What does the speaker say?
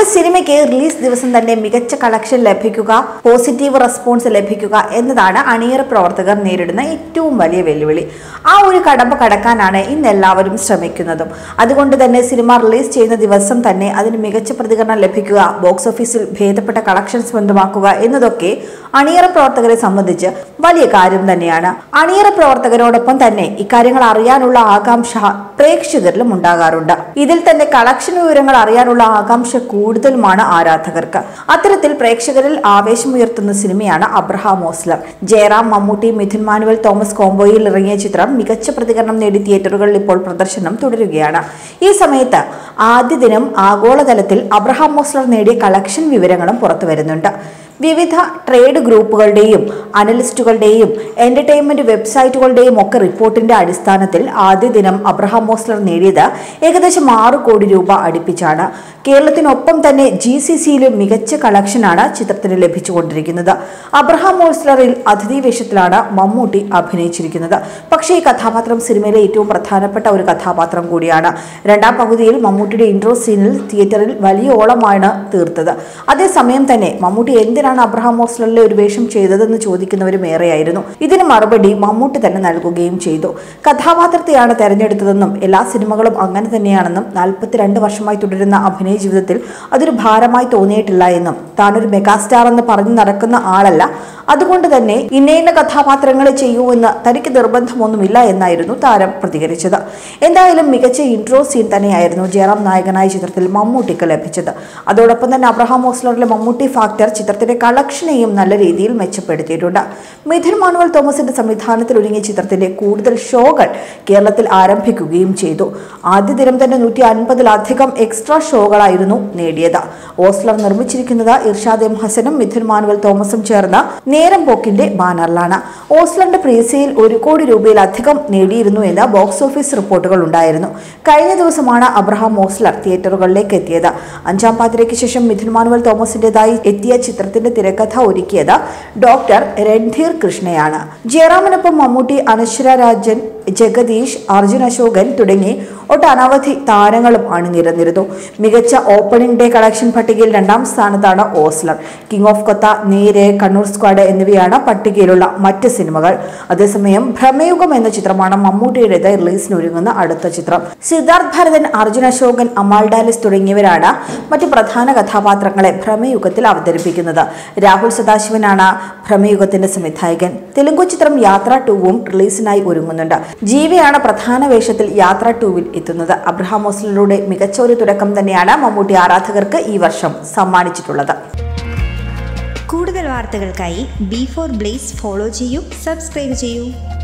ഒരു സിനിമയ്ക്ക് റിലീസ് ദിവസം തന്നെ മികച്ച കളക്ഷൻ ലഭിക്കുക പോസിറ്റീവ് റെസ്പോൺസ് ലഭിക്കുക എന്നതാണ് അണിയറ പ്രവർത്തകർ നേരിടുന്ന ഏറ്റവും വലിയ വെല്ലുവിളി ആ ഒരു കടമ്പ കടക്കാനാണ് ഇന്ന് എല്ലാവരും ശ്രമിക്കുന്നതും അതുകൊണ്ട് തന്നെ സിനിമ റിലീസ് ചെയ്യുന്ന ദിവസം തന്നെ അതിന് മികച്ച പ്രതികരണം ലഭിക്കുക ബോക്സ് ഓഫീസിൽ ഭേദപ്പെട്ട കളക്ഷൻ സ്വന്തമാക്കുക എന്നതൊക്കെ അണിയറ പ്രവർത്തകരെ സംബന്ധിച്ച് വലിയ കാര്യം തന്നെയാണ് അണിയറ പ്രവർത്തകരോടൊപ്പം തന്നെ ഇക്കാര്യങ്ങൾ അറിയാനുള്ള ആകാംക്ഷ പ്രേക്ഷകരിലും ഉണ്ടാകാറുണ്ട് ഇതിൽ തന്നെ കളക്ഷൻ വിവരങ്ങൾ അറിയാനുള്ള ആകാംക്ഷ കൂടുതലുമാണ് ആരാധകർക്ക് അത്തരത്തിൽ പ്രേക്ഷകരിൽ ആവേശമുയർത്തുന്ന സിനിമയാണ് അബ്രഹാം ഓസ്ലർ ജയറാം മമ്മൂട്ടി മിഥുൻ മാനുവൽ തോമസ് കോംബോയിൽ ഇറങ്ങിയ ചിത്രം മികച്ച പ്രതികരണം നേടി തിയേറ്ററുകളിൽ ഇപ്പോൾ പ്രദർശനം തുടരുകയാണ് ഈ സമയത്ത് ആദ്യ ദിനം ആഗോളതലത്തിൽ അബ്രഹാം ഓസ്ലർ നേടിയ കളക്ഷൻ വിവരങ്ങളും പുറത്തു വരുന്നുണ്ട് വിവിധ ട്രേഡ് ഗ്രൂപ്പുകളുടെയും അനലിസ്റ്റുകളുടെയും എന്റർടൈൻമെന്റ് വെബ്സൈറ്റുകളുടെയും ഒക്കെ റിപ്പോർട്ടിന്റെ അടിസ്ഥാനത്തിൽ ആദ്യ ദിനം അബ്രഹാം മോസ്ലർ നേടിയത് ഏകദേശം ആറ് കോടി രൂപ അടുപ്പിച്ചാണ് കേരളത്തിനൊപ്പം തന്നെ ജി സി സിയിലും മികച്ച കളക്ഷനാണ് ചിത്രത്തിന് ലഭിച്ചുകൊണ്ടിരിക്കുന്നത് അബ്രഹാം മോസ്ലറിൽ അതിഥി വേഷത്തിലാണ് മമ്മൂട്ടി അഭിനയിച്ചിരിക്കുന്നത് പക്ഷേ ഈ കഥാപാത്രം സിനിമയിലെ ഏറ്റവും പ്രധാനപ്പെട്ട ഒരു കഥാപാത്രം കൂടിയാണ് രണ്ടാം പകുതിയിൽ മമ്മൂട്ടിയുടെ ഇൻട്രോ സീനിൽ തിയേറ്ററിൽ വലിയ ഓളമാണ് തീർത്തത് അതേസമയം തന്നെ മമ്മൂട്ടി എന്തിനാണ് അബ്രഹാം മോസ്ലറിലെ ഒരു വേഷം ചെയ്തതെന്ന് ചോദിക്കുന്നവരും ഏറെയായിരുന്നു ഇതിന് മറുപടി മമ്മൂട്ടി തന്നെ നൽകുകയും ചെയ്തു കഥാപാത്രത്തെയാണ് തെരഞ്ഞെടുത്തതെന്നും എല്ലാ സിനിമകളും അങ്ങനെ തന്നെയാണെന്നും നാൽപ്പത്തിരണ്ട് വർഷമായി തുടരുന്ന അഭിനയ ജീവിതത്തിൽ അതൊരു ഭാരമായി തോന്നിയിട്ടില്ല എന്നും താനൊരു മെഗാസ്റ്റാർ എന്ന് പറഞ്ഞു നടക്കുന്ന ആളല്ല അതുകൊണ്ട് തന്നെ ഇന്ന ഇന്ന കഥാപാത്രങ്ങളെ ചെയ്യൂ എന്ന് തനിക്ക് നിർബന്ധമൊന്നുമില്ല എന്നായിരുന്നു താരം പ്രതികരിച്ചത് എന്തായാലും മികച്ച ഇൻട്രോ സീൻ തന്നെയായിരുന്നു ജയറാം നായകനായ ചിത്രത്തിൽ മമ്മൂട്ടിക്ക് ലഭിച്ചത് അതോടൊപ്പം തന്നെ അബ്രഹാം ഓസ്ലറിലെ മമ്മൂട്ടി ഫാക്ടർ ചിത്രത്തിന്റെ കളക്ഷനെയും നല്ല രീതിയിൽ മെച്ചപ്പെടുത്തിയിട്ടുണ്ട് മിഥുൻ മാനുവൽ തോമസിന്റെ സംവിധാനത്തിൽ ഒരുങ്ങിയ ചിത്രത്തിന്റെ കൂടുതൽ ഷോകൾ കേരളത്തിൽ ആരംഭിക്കുകയും ചെയ്തു ആദ്യ ദിനം തന്നെ നൂറ്റി അൻപതിലധികം എക്സ്ട്രാ ഷോകളായിരുന്നു നേടിയത് ഓസ്ലർ നിർമ്മിച്ചിരിക്കുന്നത് ഇർഷാദ് എം ഹസനും മിഥുൻ മാനുവൽ തോമസും ചേർന്ന് നേരം പോക്കിന്റെ ബാനറിലാണ് ഓസ്ലറിന്റെ പ്രീസെയിൽ ഒരു കോടി രൂപയിലധികം നേടിയിരുന്നു എന്ന് ബോക്സ് ഓഫീസ് റിപ്പോർട്ടുകൾ ഉണ്ടായിരുന്നു കഴിഞ്ഞ ദിവസമാണ് അബ്രഹാം ഓസ്ലർ തിയേറ്ററുകളിലേക്ക് എത്തിയത് അഞ്ചാം പാതിരയ്ക്ക് ശേഷം മിഥുൻ മാനുവൽ തോമസിന്റേതായി എത്തിയ ചിത്രത്തിന്റെ തിരക്കഥ ഒരുക്കിയത് ഡോക്ടർ രൺധീർ കൃഷ്ണയാണ് ജയറാമിനൊപ്പം മമ്മൂട്ടി അനശ്വര രാജൻ ജഗദീഷ് അർജുൻ അശോകൻ തുടങ്ങി ഒട്ടനവധി താരങ്ങളും അണിനിരന്നിരുന്നു മികച്ച ഓപ്പണിംഗ് ഡേ കളക്ഷൻ പട്ടികയിൽ രണ്ടാം സ്ഥാനത്താണ് ഓസ്ലർ കിങ് ഓഫ് കൊത്ത നേര് കണ്ണൂർ സ്ക്വാഡ് എന്നിവയാണ് പട്ടികയിലുള്ള മറ്റ് സിനിമകൾ അതേസമയം ഭ്രമയുഗം എന്ന ചിത്രമാണ് മമ്മൂട്ടിയുടേത് റിലീസിന് ഒരുങ്ങുന്ന അടുത്ത ചിത്രം സിദ്ധാർത്ഥ് ഭരതൻ അർജുൻ അശോകൻ അമാൽ ഡാലിസ് തുടങ്ങിയവരാണ് മറ്റ് പ്രധാന കഥാപാത്രങ്ങളെ ഭ്രമയുഗത്തിൽ അവതരിപ്പിക്കുന്നത് രാഹുൽ സദാശിവനാണ് ഭ്രമയുഗത്തിന്റെ സംവിധായകൻ തെലുങ്കു ചിത്രം യാത്ര ടൂവും റിലീസിനായി ഒരുങ്ങുന്നുണ്ട് ജീവയാണ് പ്രധാന വേഷത്തിൽ യാത്ര ടൂവിൽ എത്തുന്നത് അബ്രഹാം മോസ്ലിലൂടെ മികച്ച ഒരു തുടക്കം തന്നെയാണ് മമ്മൂട്ടി ആരാധകർക്ക് ഈ വർഷം സമ്മാനിച്ചിട്ടുള്ളത് കൂടുതൽ വാർത്തകൾക്കായി ബി ഫോർ ബ്ലേസ് ഫോളോ ചെയ്യൂ സബ്സ്ക്രൈബ് ചെയ്യൂ